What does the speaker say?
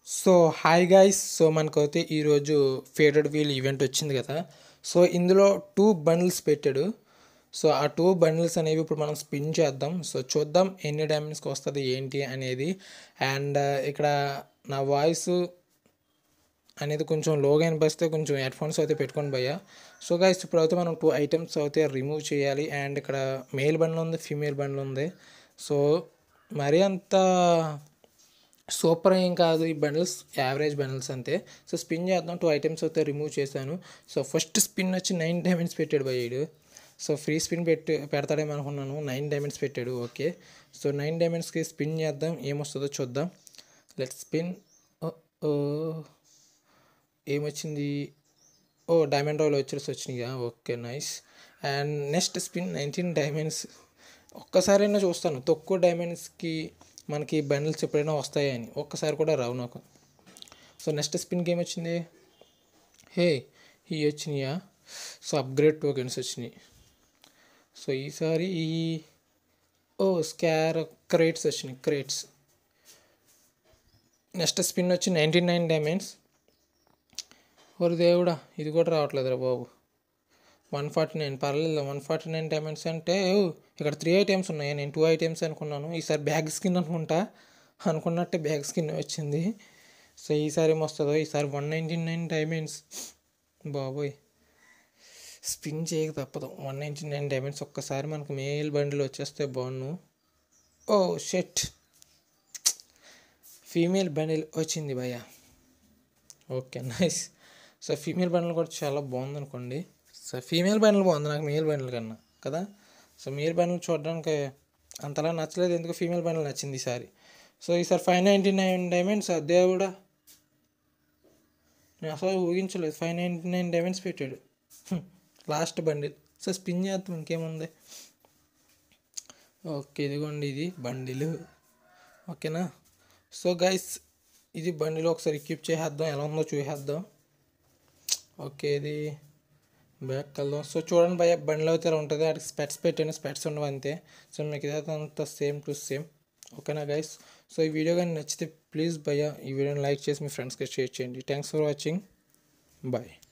so hi guys so మనకైతే ఈరోజు faded wheel event వచ్చింది కదా సో ఇందులో టూ బండిల్స్ పెట్టాడు సో ఆ టూ బండిల్స్ అనేవి ఇప్పుడు మనం స్పిన్ చేద్దాం సో చూద్దాం ఎన్ని డ్యామేజ్కి వస్తుంది ఏంటి అనేది అండ్ ఇక్కడ నా వాయిస్ అనేది కొంచెం లోగా అనిపిస్తే కొంచెం హెడ్ ఫోన్స్ అయితే పెట్టుకొని పోయా సో గైస్ ఇప్పుడు అయితే మనం టూ ఐటమ్స్ అయితే రిమూవ్ చేయాలి అండ్ ఇక్కడ మేల్ బండ్లు ఉంది ఫీమేల్ బండ్లు ఉంది సో మరీ అంత సూపర్ ఏం కాదు ఈ బండిల్స్ యావరేజ్ బండిల్స్ అంతే సో స్పిన్ చేద్దాం టూ ఐటమ్స్ అయితే రిమూవ్ చేశాను సో ఫస్ట్ స్పిన్ వచ్చి నైన్ డైమండ్స్ పెట్టాడు బయ్యాడు సో ఫ్రీ స్పిన్ పెట్టి పెడతాడేమో అనుకున్నాను నైన్ డైమండ్స్ పెట్టాడు ఓకే సో నైన్ డైమండ్స్కి స్పిన్ చేద్దాం ఏమొస్తుందో చూద్దాం లెట్ స్పిన్ ఓ ఏమొచ్చింది ఓ డైమండ్ రాయల్ వచ్చేసి వచ్చినాయిగా okay nice and next spin nineteen diamonds ఒక్కసారైనా చూస్తాను తక్కువ డైమండ్స్కి మనకి బండిల్స్ ఎప్పుడైనా వస్తాయని ఒక్కసారి కూడా రావు నాకు సో నెక్స్ట్ స్పిన్ గేమ్ వచ్చింది హే ఈ వచ్చినాయా సో అప్గ్రేడ్ టోకెన్స్ వచ్చినాయి సో ఈసారి ఈ ఓ స్కార్ క్రేట్స్ వచ్చినాయి క్రేట్స్ నెక్స్ట్ స్పిన్ వచ్చి నైంటీ నైన్ డైమండ్స్ ఓరి దేవుడా ఇది కూడా రావట్లేదురా బాబు వన్ ఫార్టీ నైన్ పర్లేదు వన్ ఫార్టీ నైన్ డైమండ్స్ అంటే ఓ, ఇక్కడ త్రీ ఐటమ్స్ ఉన్నాయి నేను టూ ఐటమ్స్ అనుకున్నాను ఈసారి బ్యాగ్ స్కిన్ అనుకుంటా అనుకున్నట్టే బ్యాగ్ స్కిన్ వచ్చింది సో ఈసారి ఏమొస్తుందో ఈసారి వన్ నైంటీ నైన్ డైమండ్స్ బాబోయ్ స్పిన్ చేయక తప్పదు వన్ నైంటీ నైన్ డైమండ్స్ ఒక్కసారి మనకు మేల్ బండిల్ వచ్చేస్తే బాగున్ను ఓ షెట్ ఫీమేల్ బండిల్ వచ్చింది భయ్య okay nice so female bundle కూడా చాలా బాగుంది అనుకోండి సో ఫీమేల్ బండిల్ బాగుంది నాకు మేల్ బండిల్ కన్నా కదా సో మేల్ బండిల్ చూడడానికి అంతలా నచ్చలేదు ఎందుకు ఫీమేల్ బండిల్ నచ్చింది ఈసారి సో ఈసారి ఫైవ్ నైంటీ నైన్ డైమండ్స్ దేవుడా నేను అసలు ఊహించలేదు ఫైవ్ నైంటీ నైన్ డైమండ్స్ పెట్టాడు లాస్ట్ బండిల్ సో స్పిన్ చేద్దాం ఇంకేముంది ఓకే ఇదిగోండి ఇది బండిలు ఓకేనా సో గైస్ ఇది బండిలో ఒకసారి ఎక్విప్ చేసేద్దాం ఎలా ఉందో చూసేద్దాం ఓకే ఇది బ్యాక్ వెళ్దాం సో చూడండి భయ బండిలో అయితే ఇలా ఉంటుంది అక్కడ స్పెట్స్ పెట్టాను స్పెట్స్ ఉండవు అంతే సో మీకు ఇదైతే అంతా సేమ్ టు సేమ్ ఓకేనా గైస్ సో ఈ వీడియో కానీ నచ్చితే ప్లీజ్ భయ్య ఈ వీడియోని లైక్ చేసి మీ ఫ్రెండ్స్కి షేర్ చేయండి థ్యాంక్స్ ఫర్ వాచింగ్ బాయ్